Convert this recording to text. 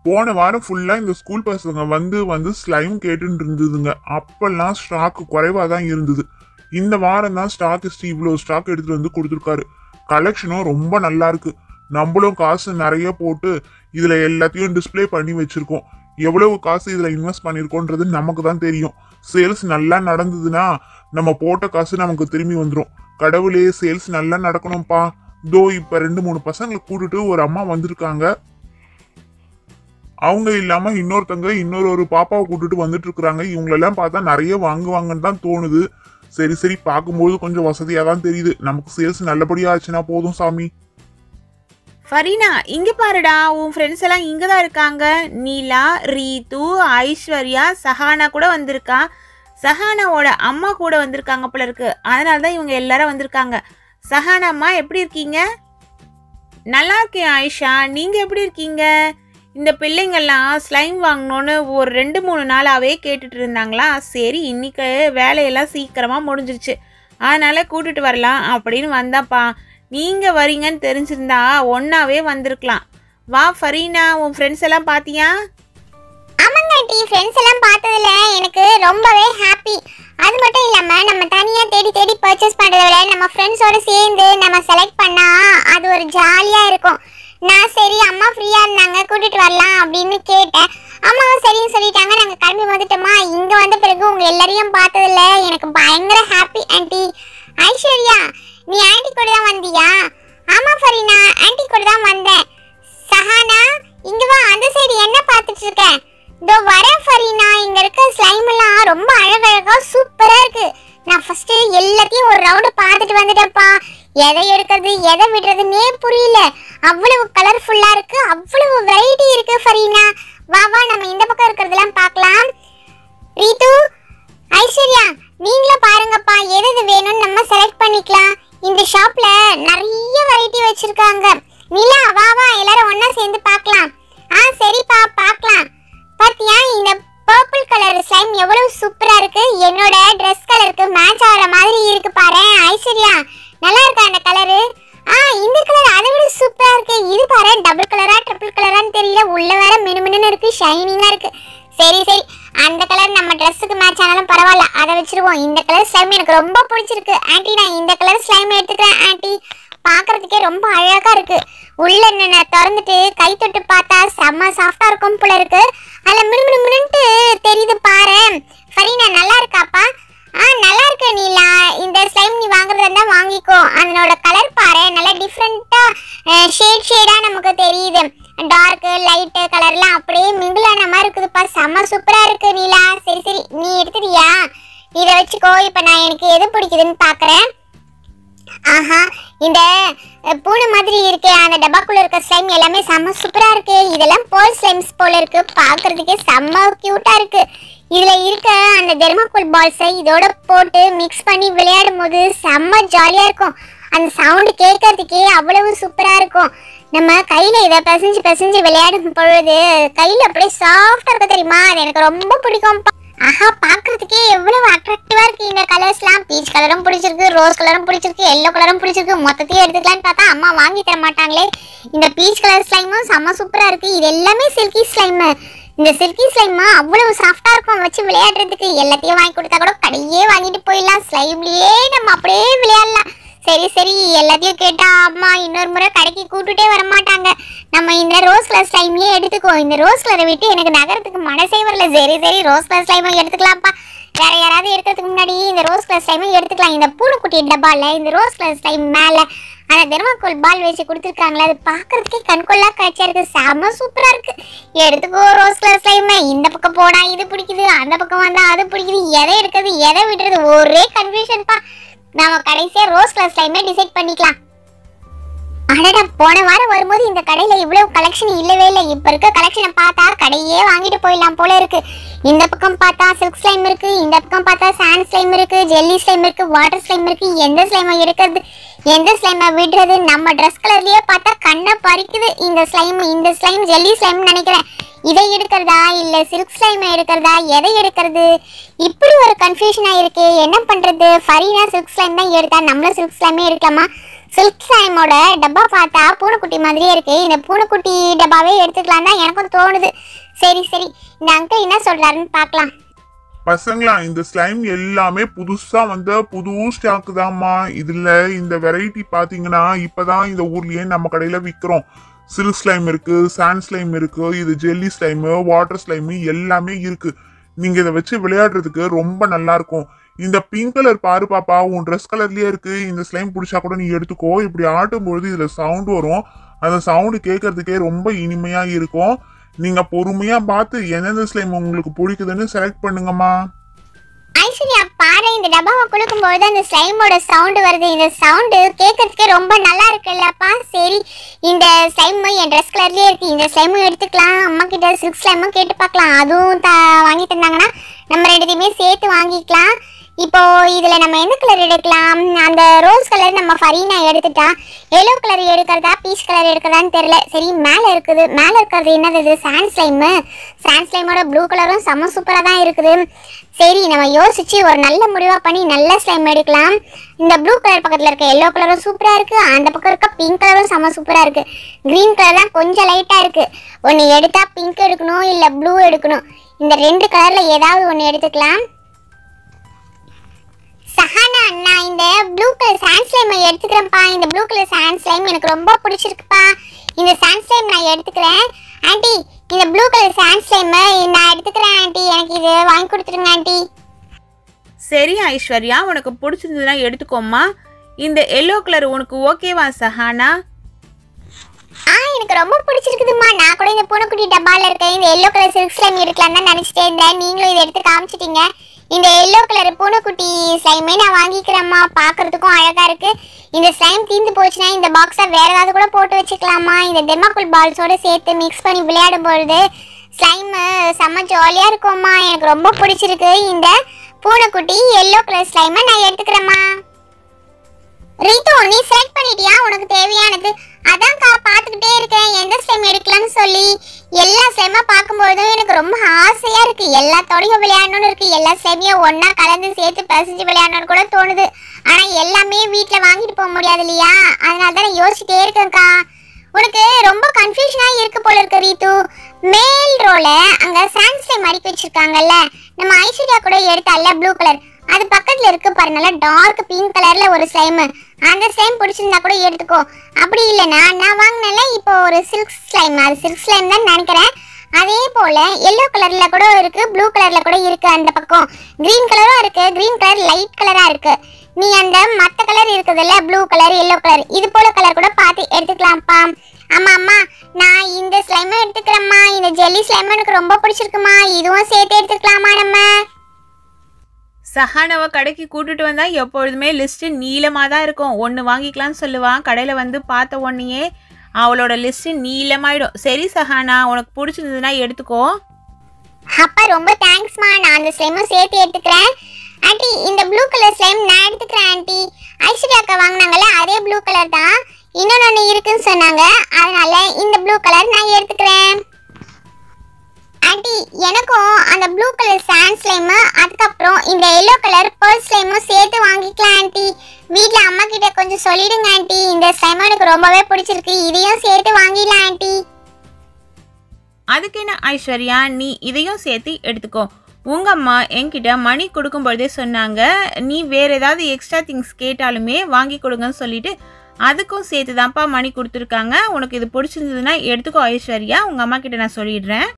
போன வாரம் ஃபுல்லா இந்த ஸ்கூல் பசங்க வந்து வந்து ஸ்லைம் கேட்டுட்டு இருந்ததுங்க அப்பெல்லாம் ஸ்டாக் குறைவா தான் இருந்தது இந்த வாரம் தான் ஸ்டாக்கிஸ்ட் இவ்வளோ ஸ்டாக் எடுத்துட்டு வந்து கொடுத்துருக்காரு கலெக்ஷனும் ரொம்ப நல்லா இருக்கு நம்மளும் காசு நிறைய போட்டு இதுல எல்லாத்தையும் டிஸ்ப்ளே பண்ணி வச்சிருக்கோம் எவ்வளவு காசு இதுல இன்வெஸ்ட் பண்ணிருக்கோன்றது நமக்கு தான் தெரியும் சேல்ஸ் நல்லா நடந்ததுன்னா நம்ம போட்ட காசு நமக்கு திரும்பி வந்துடும் கடவுளே சேல்ஸ் நல்லா நடக்கணும்ப்பா தோ இப்ப ரெண்டு மூணு பசங்களை கூட்டிட்டு ஒரு அம்மா வந்திருக்காங்க அவங்க இல்லாம இன்னொருத்தங்க இன்னொரு ஒரு பாப்பாவை கூட்டிட்டு வந்துட்டு இருக்கிறாங்க இவங்களெல்லாம் பார்த்தா நிறைய வாங்குவாங்கன்னு தான் தோணுது சரி சரி பார்க்கும்போது கொஞ்சம் வசதியா தான் தெரியுது நமக்கு சேல்ஸ் நல்லபடியா ஆச்சுன்னா போதும் சாமி ஃபரீனா இங்க பாருடா உன் ஃப்ரெண்ட்ஸ் எல்லாம் இங்க தான் இருக்காங்க நீலா ரீது ஐஸ்வர்யா சஹானா கூட வந்திருக்கா சஹானாவோட அம்மா கூட வந்திருக்காங்க போல இருக்கு அதனால தான் இவங்க எல்லாரும் வந்திருக்காங்க சஹானா அம்மா எப்படி இருக்கீங்க நல்லா இருக்கேன் ஆயிஷா நீங்க எப்படி இருக்கீங்க இந்த பிள்ளைங்கள்லாம் ஸ்லைம் வாங்கணும்னு ஒரு ரெண்டு மூணு நாளாவே கேட்டுட்டு இருந்தாங்களா சரி இன்னைக்கு வேலையெல்லாம் சீக்கிரமா முடிஞ்சிருச்சு அதனால கூட்டிட்டு வரலாம் அப்படின்னு வந்தாப்பா நீங்க வரீங்கன்னு தெரிஞ்சிருந்தா ஒன்னாவே வந்திருக்கலாம் வா ஃபரீனா உன் ஃப்ரெண்ட்ஸ் எல்லாம் பாத்தியா ஆமாங்க ஆண்டி ஃப்ரெண்ட்ஸ் எல்லாம் பார்த்ததுல எனக்கு ரொம்பவே ஹாப்பி அது மட்டும் இல்லாம நம்ம தனியா தேடி தேடி பர்ச்சேஸ் பண்றதை விட நம்ம ஃப்ரெண்ட்ஸோட சேர்ந்து நம்ம செலக்ட் பண்ணா அது ஒரு ஜாலியா இருக்கும் நான் சரி அம்மா ஃப்ரீயா இருந்தாங்க கூட்டிட்டு வரலாம் அப்படின்னு கேட்டேன் அம்மாவும் சரின்னு சொல்லிட்டாங்க நாங்க கிளம்பி வந்துட்டோமா இங்க வந்த பிறகு உங்க எல்லாரையும் பார்த்ததுல எனக்கு பயங்கர ஹாப்பி ஆண்டி ஐஸ்வர்யா நீ ஆண்டி கூட தான் வந்தியா ஆமா ஃபரீனா ஆண்டி கூட தான் வந்தேன் சஹானா இங்க வா அந்த சைடு என்ன பார்த்துட்டு இருக்க இதோ வரேன் ஃபரீனா இங்க இருக்க ஸ்லைம் எல்லாம் ரொம்ப அழகழகா சூப்பரா இருக்கு நான் ஃபர்ஸ்ட் எல்லாத்தையும் ஒரு ரவுண்டு பார்த்துட்டு வந்துட்டேன்ப்பா எதை எடுக்கிறது எதை விடுறதுன்னே புரியல அவ்வளவு கலர்ஃபுல்லா இருக்கு அவ்வளவு வெரைட்டி இருக்கு ஃபரீனா வா வா நம்ம இந்த பக்கம் இருக்கிறதெல்லாம் பார்க்கலாம் ரீது ஐஸ்வர்யா நீங்களும் பாருங்கப்பா எது எது வேணும்னு நம்ம செலக்ட் பண்ணிக்கலாம் இந்த ஷாப்ல நிறைய வெரைட்டி வச்சிருக்காங்க நிலா வா வா எல்லாரும் ஒண்ணா சேர்ந்து பார்க்கலாம் ஆ சரிப்பா பார்க்கலாம் பாத்தியா இந்த பர்பிள் கலர் ஸ்லைம் எவ்வளவு சூப்பரா இருக்கு என்னோட Dress கலருக்கு மேட்ச் ஆகிற மாதிரி இருக்கு பாரு ஐஸ்வர்யா நல்லா இருக்கா அந்த கலரு ஆ இந்த கலர் அதை விட சூப்பரா இருக்கு இது பாரு டபுள் கலரா ட்ரிபிள் கலரான்னு தெரியல உள்ள வேற மினுமினுன்னு இருக்கு ஷைனிங்கா இருக்கு சரி சரி அந்த கலர் நம்ம ட்ரெஸ்ஸுக்கு மேட்ச் ஆனாலும் பரவாயில்ல அதை வச்சிருவோம் இந்த கலர் ஸ்லைம் எனக்கு ரொம்ப பிடிச்சிருக்கு ஆன்ட்டி நான் இந்த கலர் ஸ்லைம் எடுத்துக்கிறேன் ஆன்ட்டி பார்க்கறதுக்கே ரொம்ப அழகா இருக்கு உள்ள என்ன திறந்துட்டு கை தொட்டு பார்த்தா செம்ம சாஃப்டா இருக்கும் போல இருக்கு அதுல மினு மினு மினுன்ட்டு தெரியுது பாரு ஃபரீனா நல்லா இருக்காப்பா ஆ நல்லா இருக்கு நீலா இந்த ஸ்லைம் நீ வாங்குறதா இருந்தா வாங்கிக்கோ அதனோட கலர் பாரு நல்லா டிஃப்ரெண்டா ஷேட் ஷேடா நமக்கு தெரியுது டார்க் லைட் கலர்லாம் அப்படியே மிங்கிள் ஆன மாதிரி இருக்குதுப்பா செம்ம சூப்பரா இருக்கு நீலா சரி சரி நீ எடுத்துட்டியா இதை வச்சுக்கோ இப்போ நான் எனக்கு எது பிடிக்குதுன்னு பார்க்கறேன் ஆஹா இந்த அஹ், பூனை மாதிரி இருக்கே அந்த டப்பாக்குள்ள இருக்க ஸ்லைம் எல்லாமே செம்ம சூப்பரா இருக்கு இதெல்லாம் போல் ஸ்லைம்ஸ் போல இருக்கு பார்க்கிறதுக்கே செம்ம கியூட்டா இருக்கு இதுல இருக்க அந்த தெர்மாக்கோல் பால்ஸை இதோட போட்டு மிக்ஸ் பண்ணி விளையாடும் போது செம்ம ஜாலியா இருக்கும் அந்த சவுண்டு கேட்கறதுக்கே அவ்வளவு சூப்பரா இருக்கும் நம்ம கையில இதை பிசைஞ்சு பிசைஞ்சு விளையாடும் பொழுது கையில அப்படியே சாஃப்டா இருக்க தெரியுமா அது எனக்கு ரொம்ப பிடிக்கும் ஆஹா பார்க்கிறதுக்கே எவ்வளவு அட்ராக்டிவா இருக்கு இந்த கலர்ஸ்லாம் பீச் கலரும் பிடிச்சிருக்கு ரோஸ் கலரும் பிடிச்சிருக்கு எல்லோ கலரும் பிடிச்சிருக்கு மொத்தத்தையும் எடுத்துக்கலாம்னு பார்த்தா அம்மா வாங்கி தர மாட்டாங்களே இந்த பீச் கலர் ஸ்லைமும் செம்ம சூப்பரா இருக்கு இது எல்லாமே சில்கி ஸ்லைம் இந்த சில்கி ஸ்லைம் அவ்வளவு சாஃப்டா இருக்கும் வச்சு விளையாடுறதுக்கு எல்லாத்தையும் வாங்கி கொடுத்தா கூட கடையே வாங்கிட்டு போயிடலாம் ஸ்லைம்லயே நம்ம அப்படியே விளையாடலாம் சரி சரி எல்லாத்தையும் கேட்டா அம்மா இன்னொரு முறை கடைக்கு கூட்டுட்டே வர மாட்டாங்க நம்ம இந்த ரோஸ் கலர் ஸ்லைமையே எடுத்துக்கோ இந்த ரோஸ் கலரை விட்டு எனக்கு நகரத்துக்கு மனசே வரல சரி சரி ரோஸ் கலர் ஸ்லைமை எடுத்துக்கலாம்ப்பா வேற யாராவது எடுக்கிறதுக்கு முன்னாடி இந்த ரோஸ் கலர் ஸ்லைமை எடுத்துக்கலாம் இந்த பூனைக்குட்டி டப்பால இந்த ரோஸ் கலர் ஸ்லைம் மேல அந்த தெர்மாக்கோல் பால் வச்சு கொடுத்துருக்காங்களே அது பார்க்கறதுக்கே கண்கொள்ளா காட்சியா இருக்கு செம சூப்பரா இருக்கு எடுத்துக்கோ ரோஸ் கலர் ஸ்லைமை இந்த பக்கம் போனா இது பிடிக்குது அந்த பக்கம் வந்தா அது பிடிக்குது எதை எடுக்கிறது எதை விடுறது ஒரே கன்ஃபியூஷன்ப்பா நாம கடைசியா ரோஸ் கலர் ஸ்லைமே டிசைட் பண்ணிக்கலாம் அடடா போன வாரம் வரும்போது இந்த கடையில இவ்வளவு கலெக்ஷன் இல்லவே இல்லை இப்ப இருக்க கலெக்ஷனை பார்த்தா கடையே வாங்கிட்டு போயிடலாம் போல இருக்கு இந்த பக்கம் பார்த்தா சில்க் ஸ்லைம் இருக்கு இந்த பக்கம் பார்த்தா சாண்ட் ஸ்லைம் இருக்கு ஜெல்லி ஸ்லைம் இருக்கு வாட்டர் ஸ்லைம் இருக்கு எந்த ஸ்லைமை எடுக்கிறது எந்த ஸ்லைமை விடுறது நம்ம ட்ரெஸ் கலர்லயே பார்த்தா கண்ணை பறிக்குது இந்த ஸ்லைம் இந்த ஸ்லைம் ஜெல்லி ஸ்லைம் நினைக்கிறேன் இதை எடுக்கிறதா இல்ல சில்க் ஸ்லைமை எடுக்கிறதா எதை எடுக்கிறது இப்படி ஒரு கன்ஃபியூஷனா இருக்கே என்ன பண்றது ஃபரீனா சில்க் ஸ்லைம் தான் எடுத்தா நம்மளும் சில்க் ஸ்லைமே எடுக்கலாமா சில்க் ஸ்லைமோட டப்பா பார்த்தா பூனைக்குட்டி மாதிரியே இருக்கு இந்த பூனைக்குட்டி டப்பாவே எடுத்துக்கலாம் தான் எனக்கும் தோணுது சரி சரி இந்த அங்கிள் என்ன சொல்றாருன்னு பார்க்கலாம் பசங்களா இந்த ஸ்லைம் எல்லாமே புதுசா வந்த புது ஸ்டாக் தாம்மா இதுல இந்த வெரைட்டி பாத்தீங்கன்னா இப்பதான் இந்த ஊர்லயே நம்ம கடையில விக்கிறோம் சில்க் ஸ்லைம் இருக்கு சாண்ட் ஸ்லைம் இருக்கு இது ஜெல்லி ஸ்லைம் வாட்டர் ஸ்லைம் எல்லாமே இருக்கு நீங்க இதை வச்சு விளையாடுறதுக்கு ரொம்ப நல்லா இருக்கும் இந்த பிங்க் கலர் பாரு பாப்பா உன் ட்ரெஸ் கலர்லயே இருக்கு இந்த ஸ்லைம் பிடிச்சா கூட நீ எடுத்துக்கோ இப்படி ஆட்டும் பொழுது இதுல சவுண்ட் வரும் அந்த சவுண்டு கேட்கறதுக்கே ரொம்ப இனிமையா இருக்கும் நீங்க பொறுமையா பார்த்து எந்தெந்த ஸ்லைம் உங்களுக்கு பிடிக்குதுன்னு செலக்ட் பண்ணுங்கம்மா ஐஸ்வர்யா பாரு இந்த டப்பாவை குலுக்கும்போது அந்த ஸ்லைமோட சவுண்டு வருது இந்த சவுண்டு கேட்கறதுக்கே ரொம்ப நல்லா இருக்குல்லப்பா சரி இந்த ஸ்லைம் என் ட்ரெஸ் கலர்லயே இருக்கு இந்த ஸ்லைமும் எடுத்துக்கலாம் அம்மா கிட்ட சில்க் ஸ்லைமும் கேட்டு பார்க்கலாம் அதுவும் த வாங்கி தந்தாங்கன்னா நம்ம ரெண்டுத்தையுமே சேர்த்து வாங்கிக்கலாம் இப்போ இதுல நம்ம எந்த கலர் எடுக்கலாம் அந்த ரோஸ் கலர் நம்ம ஃபரீனா எடுத்துட்டா எல்லோ கலர் எடுக்கிறதா பீச் கலர் எடுக்கிறதான்னு தெரியல சரி மேல இருக்குது மேல இருக்கிறது என்னது இது சாண்ட் ஸ்லைமு சாண்ட் ஸ்லைமோட ப்ளூ கலரும் செம்ம சூப்பரா தான் இருக்குது சரி நம்ம யோசிச்சு ஒரு நல்ல முடிவா பண்ணி நல்ல ஸ்லைம் எடுக்கலாம் இந்த ப்ளூ கலர் பக்கத்துல இருக்க எல்லோ கலரும் சூப்பரா இருக்கு அந்த பக்கம் இருக்க பிங்க் கலரும் செம்ம சூப்பரா இருக்கு கிரீன் கலர் தான் கொஞ்சம் லைட்டா இருக்கு ஒன்னு எடுத்தா பிங்க் எடுக்கணும் இல்ல ப்ளூ எடுக்கணும் இந்த ரெண்டு கலர்ல ஏதாவது ஒன்னு எடுத்துக்கலாம் சஹானா அண்ணா இந்த ப்ளூ கலர் சாண்ட் ஸ்லைம் எடுத்துக்கிறேன்ப்பா இந்த ப்ளூ கலர் சாண்ட் ஸ்லைம் எனக்கு ரொம்ப பிடிச்சிருக்குப்பா இந்த சாண்ட் ஸ்லைம் நான் எடுத்துக்கிறேன் ஆண்டி இந்த ப்ளூ கலர் சாண்ட் ஸ்லைம் நான் எடுத்துக்கிறேன் ஆண்டி எனக்கு இது வாங்கி கொடுத்துருங்க ஆண்டி சரி ஐஸ்வர்யா உனக்கு பிடிச்சிருந்ததுன்னா எடுத்துக்கோம்மா இந்த எல்லோ கலர் உனக்கு ஓகேவா சஹானா ஆ எனக்கு ரொம்ப பிடிச்சிருக்குதுமா நான் கூட இந்த பூனைக்குட்டி டப்பால இருக்க இந்த எல்லோ கலர் சில்க் ஸ்லைம் எடுக்கலாம் தான் நினைச்சிட்டே இருந்தேன் நீங்களும் இதை எடுத்து காமிச்சிட்டீங்க இந்த எல்லோ கலர் பூனைக்குட்டி ஸ்லைமே நான் வாங்கிக்கிறேம்மா பார்க்கறதுக்கும் அழகா இருக்கு இந்த ஸ்லைம் தீந்து போச்சுன்னா இந்த பாக்ஸை வேற ஏதாவது கூட போட்டு வச்சுக்கலாமா இந்த டெமாக்குல் பால்ஸோட சேர்த்து மிக்ஸ் பண்ணி விளையாடும் பொழுது ஸ்லைம் செம்ம ஜாலியா இருக்கும்மா எனக்கு ரொம்ப பிடிச்சிருக்கு இந்த பூனைக்குட்டி எல்லோ கலர் ஸ்லைமை நான் எடுத்துக்கிறேம்மா ரீத்து நீ செலக்ட் பண்ணிட்டியா உனக்கு தேவையானது அதான்க்கா பார்த்துக்கிட்டே இருக்கேன் எந்த ஸ்லைம் எடுக்கலாம்னு சொல்லி எல்லா ஸ்லைமா பார்க்கும்போதும் எனக்கு ரொம்ப ஆசையா இருக்கு எல்லாத்தோடையும் விளையாடணும்னு இருக்கு எல்லா ஸ்லைமையும் ஒண்ணா கலந்து சேர்த்து பிசைஞ்சு விளையாடணும்னு கூட தோணுது ஆனா எல்லாமே வீட்ல வாங்கிட்டு போக முடியாது இல்லையா அதனால தான் நான் யோசிச்சுட்டே இருக்கேன்க்கா உனக்கு ரொம்ப கன்ஃபியூஷனா இருக்கு போல இருக்கு ரீத்து மேல் ரோல அங்க சாண்ட் ஸ்லைம் அடுக்கி வச்சிருக்காங்கல்ல நம்ம ஐஸ்வர்யா கூட எடுத்தால ப்ளூ கலர் அது பக்கத்துல இருக்கு பாரு நல்லா டார்க் பிங்க் கலர்ல ஒரு ஸ்லைம் அந்த ஸ்லைம் பிடிச்சிருந்தா கூட எடுத்துக்கோ அப்படி இல்லைன்னா நான் வாங்கினல இப்போ ஒரு சில்க் ஸ்லைம் அது சில்க் ஸ்லைம் தான் நினைக்கிறேன் அதே போல எல்லோ கலர்ல கூட இருக்கு ப்ளூ கலர்ல கூட இருக்கு அந்த பக்கம் கிரீன் கலரும் இருக்கு கிரீன் கலர் லைட் கலரா இருக்கு நீ அந்த மத்த கலர் இருக்குதுல்ல ப்ளூ கலர் எல்லோ கலர் இது போல கலர் கூட பார்த்து எடுத்துக்கலாம்ப்பா ஆமா அம்மா நான் இந்த ஸ்லைமும் எடுத்துக்கிறேம்மா இந்த ஜெல்லி ஸ்லைம் எனக்கு ரொம்ப பிடிச்சிருக்குமா இதுவும் சேர்த்து எடுத்துக்கலாமா நம்ம சஹானாவை கடைக்கு கூட்டிட்டு வந்தா எப்பொழுதுமே லிஸ்ட் நீளமாக தான் இருக்கும் ஒன்று வாங்கிக்கலாம்னு சொல்லுவான் கடையில் வந்து பார்த்த உடனேயே அவளோட லிஸ்ட் நீளமாயிடும் சரி சஹானா உனக்கு பிடிச்சிருந்ததுன்னா எடுத்துக்கோ அப்பா ரொம்ப தேங்க்ஸ்மா நான் அந்த ஸ்லைமும் சேர்த்து எடுத்துக்கிறேன் ஆண்டி இந்த ப்ளூ கலர் ஸ்லைம் நான் எடுத்துக்கிறேன் ஆண்டி ஐஸ்வர்யா அக்கா வாங்கினாங்கல்ல அதே ப்ளூ கலர் தான் இன்னொன்று இருக்குன்னு சொன்னாங்க அதனால இந்த ப்ளூ கலர் நான் எடுத்துக்கிறேன் ஆண்டி எனக்கும் அந்த ப்ளூ கலர் சாண்ட் ஸ்லைமு அதுக்கப்புறம் இந்த எல்லோ கலர் பேர்ல் ஸ்லைமும் சேர்த்து வாங்கிக்கலாம் ஆண்டி வீட்டில் அம்மா கிட்ட கொஞ்சம் சொல்லிடுங்க ஆண்டி இந்த ஸ்லைம் எனக்கு ரொம்பவே பிடிச்சிருக்கு இதையும் சேர்த்து வாங்கிடலாம் ஆண்டி அதுக்கு என்ன ஐஸ்வர்யா நீ இதையும் சேர்த்து எடுத்துக்கோ உங்கள் அம்மா என்கிட்ட மணி கொடுக்கும் பொழுதே சொன்னாங்க நீ வேற ஏதாவது எக்ஸ்ட்ரா திங்ஸ் கேட்டாலுமே வாங்கி கொடுங்கன்னு சொல்லிட்டு அதுக்கும் சேர்த்து தான்ப்பா மணி கொடுத்துருக்காங்க உனக்கு இது பிடிச்சிருந்ததுன்னா எடுத்துக்கோ ஐஸ்வர்யா உங்கள் அம்மா கிட்ட நான் சொல்லிடுறேன்